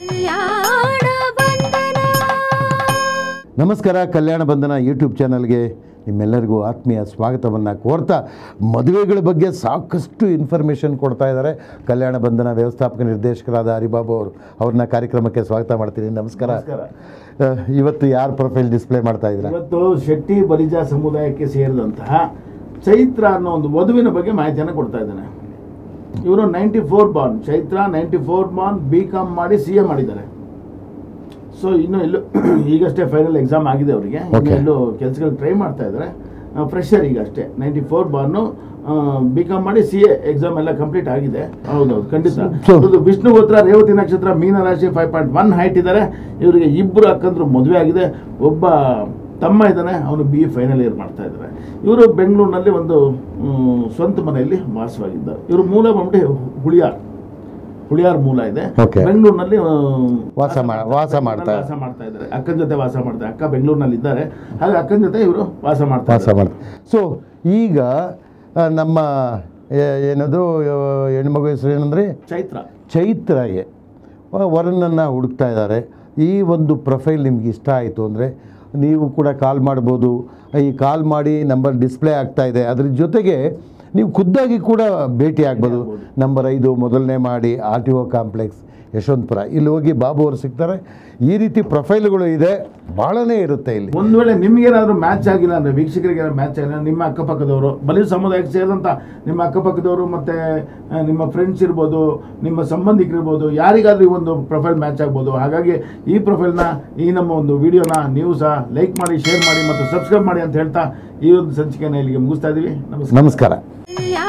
ಕಲ್ಯಾಣ ಬಂಧನ ನಮಸ್ಕಾರ ಕಲ್ಯಾಣ ಬಂಧನ ಯೂಟ್ಯೂಬ್ ಚಾನಲ್ಗೆ ನಿಮ್ಮೆಲ್ಲರಿಗೂ ಆತ್ಮೀಯ ಸ್ವಾಗತವನ್ನು ಕೋರ್ತಾ ಮದುವೆಗಳ ಬಗ್ಗೆ ಸಾಕಷ್ಟು ಇನ್ಫಾರ್ಮೇಷನ್ ಕೊಡ್ತಾ ಇದ್ದಾರೆ ಕಲ್ಯಾಣ ಬಂಧನ ವ್ಯವಸ್ಥಾಪಕ ನಿರ್ದೇಶಕರಾದ ಹರಿಬಾಬು ಅವರು ಅವ್ರನ್ನ ಕಾರ್ಯಕ್ರಮಕ್ಕೆ ಸ್ವಾಗತ ಮಾಡ್ತೀನಿ ನಮಸ್ಕಾರ ನಮಸ್ಕಾರ. ಆ, ಇವತ್ತು ಯಾರ ಪ್ರೊಫೈಲ್ ಡಿಸ್ಪ್ಲೇ ಮಾಡ್ತಾ ಇದ್ದೀರಾ ಇವತ್ತು ಶೆಟ್ಟಿ ಬಲಿಜ ಸಮುದಾಯಕ್ಕೆ ಸೇರಿದಂತಹ ಚೈತ್ರ ಅನ್ನೋ ಒಂದು ವಧುವಿನ ಬಗ್ಗೆ ಮಾಹಿತಿಯನ್ನು ಕೊಡ್ತಾ ಇದ್ದಾನೆ ಇವರು ninety four born Chaitra ninety four born B com ಮಾಡಿ ಸಿ ಎ ಮಾಡಿದ್ದಾರೆ ಸೊ ಇನ್ನು ಎಲ್ಲೂ ಈಗಷ್ಟೇ ಫೈನಲ್ ಎಕ್ಸಾಮ್ ಆಗಿದೆ ಅವರಿಗೆ ಇನ್ನು Okay. ಎಲ್ಲೂ ಕೆಲಸಗಳು ಟ್ರೈ ಮಾಡ್ತಾ ಇದ್ದಾರೆ ಫ್ರೆಶರ್ ಈಗ ಅಷ್ಟೇ ninety four born B com ಮಾಡಿ ಸಿ ಎ ಎಕ್ಸಾಮ್ ಎಲ್ಲ ಕಂಪ್ಲೀಟ್ ಆಗಿದೆ ಹೌದೌದು ಖಂಡಿತ So- ಹೌದು, ವಿಷ್ಣು ಗೋತ್ರ ರೇವತಿ ನಕ್ಷತ್ರ ಮೀನ ರಾಶಿ ಫೈವ್ ಪಾಯಿಂಟ್ ಒನ್ ಹೈಟ್ ಇದ್ದಾರೆ ಇವರಿಗೆ ಇಬ್ಬರು ಅಕ್ಕಂದ್ರು ಮದುವೆ ಆಗಿದೆ ಒಬ್ಬ ತಮ್ಮ ಇದ್ದಾನೆ ಅವನು ಬಿ ಎ ಫೈನಲ್ ಇಯರ್ ಮಾಡ್ತಾ ಇದ್ದಾರೆ ಇವರು ಬೆಂಗಳೂರಿನಲ್ಲಿ ಒಂದು ಮ್, ಸ್ವಂತ ಮನೆಯಲ್ಲಿ ವಾಸವಾಗಿದ್ದಾರೆ ಇವರು ಮೂಲ ಬಂದ್ಬಿಟ್ಟು ಹುಳಿಯಾರ್ ಹುಳಿಯಾರ್ ಮೂಲ ಇದೆ Okay. ಬೆಂಗಳೂರಿನಲ್ಲಿ ಆ, ವಾಸ ಮಾ- ವಾಸ ಮಾಡ್ತಾ- ವಾಸ ಮಾಡ್ತಾ ಇದ್ದಾರೆ ಅಕ್ಕನ ಜೊತೆ ವಾಸ ಮಾಡ್ತಾರೆ ಅಕ್ಕ ಬೆಂಗಳೂರಿನಲ್ಲಿ ಇದ್ದಾರೆ ಹಾಗೆ ಅಕ್ಕನ ಜೊತೆ ಇವರು ವಾಸ ಮಾಡ್ತಾ ವಾಸ ಇದ್ದಾರೆ. ಮಾಡ್ತಾರೆ ಸೊ ಈಗ ಆ, ನಮ್ಮ ಏ- ಏನದು ಆ, ಹೆಣ್ಮಗು ಹೆಸರು ಏನಂದ್ರೆ ಚೈತ್ರ ಚೈತ್ರಗೆ ವರನನ್ನು ಹುಡುಕ್ತಾ ಇದ್ದಾರೆ ಈ ಒಂದು ಪ್ರೊಫೈಲ್ ನಿಮ್ಗೆ ಇಷ್ಟ ಆಯಿತು ಅಂದರೆ ನೀವು ಕೂಡ ಕಾಲ್ ಮಾಡ್ಬೋದು ಈ ಕಾಲ್ ಮಾಡಿ ನಂಬರ್ ಡಿಸ್ಪ್ಲೇ ಆಗ್ತಾ ಇದೆ ಅದ್ರ ಜೊತೆಗೆ ನೀವು ಖುದ್ದಾಗಿ ಕೂಡ ಭೇಟಿ ಆಗ್ಬೋದು ನಂಬರ್ ಐದು ಮೊದಲನೇ ಮಾಡಿ R T O complex Yeshwanthpur ಇಲ್ಲಿ ಹೋಗಿ ಬಾಬು ಅವರು ಸಿಗ್ತಾರೆ ಈ ರೀತಿ ಪ್ರೊಫೈಲ್ಗಳು ಇದೆ ಭಾಳನೇ ಇರುತ್ತೆ ಇಲ್ಲಿ ಒಂದ್ ವೇಳೆ ನಿಮ್ಗೇನಾದ್ರೂ ಮ್ಯಾಚ್ ಆಗಿಲ್ಲ ಅಂದ್ರೆ ವೀಕ್ಷಕರಿಗೆ ಮ್ಯಾಚ್ ಆಗಿಲ್ಲ ನಿಮ್ಮ ಅಕ್ಕಪಕ್ಕದವರು ಬಲಿ ಸಮುದಾಯಕ್ಕೆ ಸೇರಿದಂತ ನಿಮ್ಮ ಅಕ್ಕಪಕ್ಕದವರು ಮತ್ತೆ ಆ, ನಿಮ್ಮ ಫ್ರೆಂಡ್ಸ್ ಇರ್ಬೋದು ನಿಮ್ಮ ಸಂಬಂಧಿಕರಿರ್ಬೋದು ಯಾರಿಗಾದ್ರೂ ಈ ಒಂದು ಪ್ರೊಫೈಲ್ ಮ್ಯಾಚ್ ಆಗ್ಬೋದು ಹಾಗಾಗಿ ಈ ಪ್ರೊಫೈಲ್ನ ಈ ನಮ್ಮ ಒಂದು ವಿಡಿಯೋನ ನೀವು ಸಹ ಲೈಕ್ ಮಾಡಿ ಶೇರ್ ಮಾಡಿ ಮತ್ತು ಸಬ್ಸ್ಕ್ರೈಬ್ ಮಾಡಿ ಅಂತ ಹೇಳ್ತಾ ಈ ಒಂದು ಸಂಚಿಕೆನ ಇಲ್ಲಿಗೆ ಮುಗಿಸ್ತಾ ಇದೀವಿ ನಮಸ್ಕಾರ ನಮಸ್ಕಾರ ಕಲ್ಯಾಣ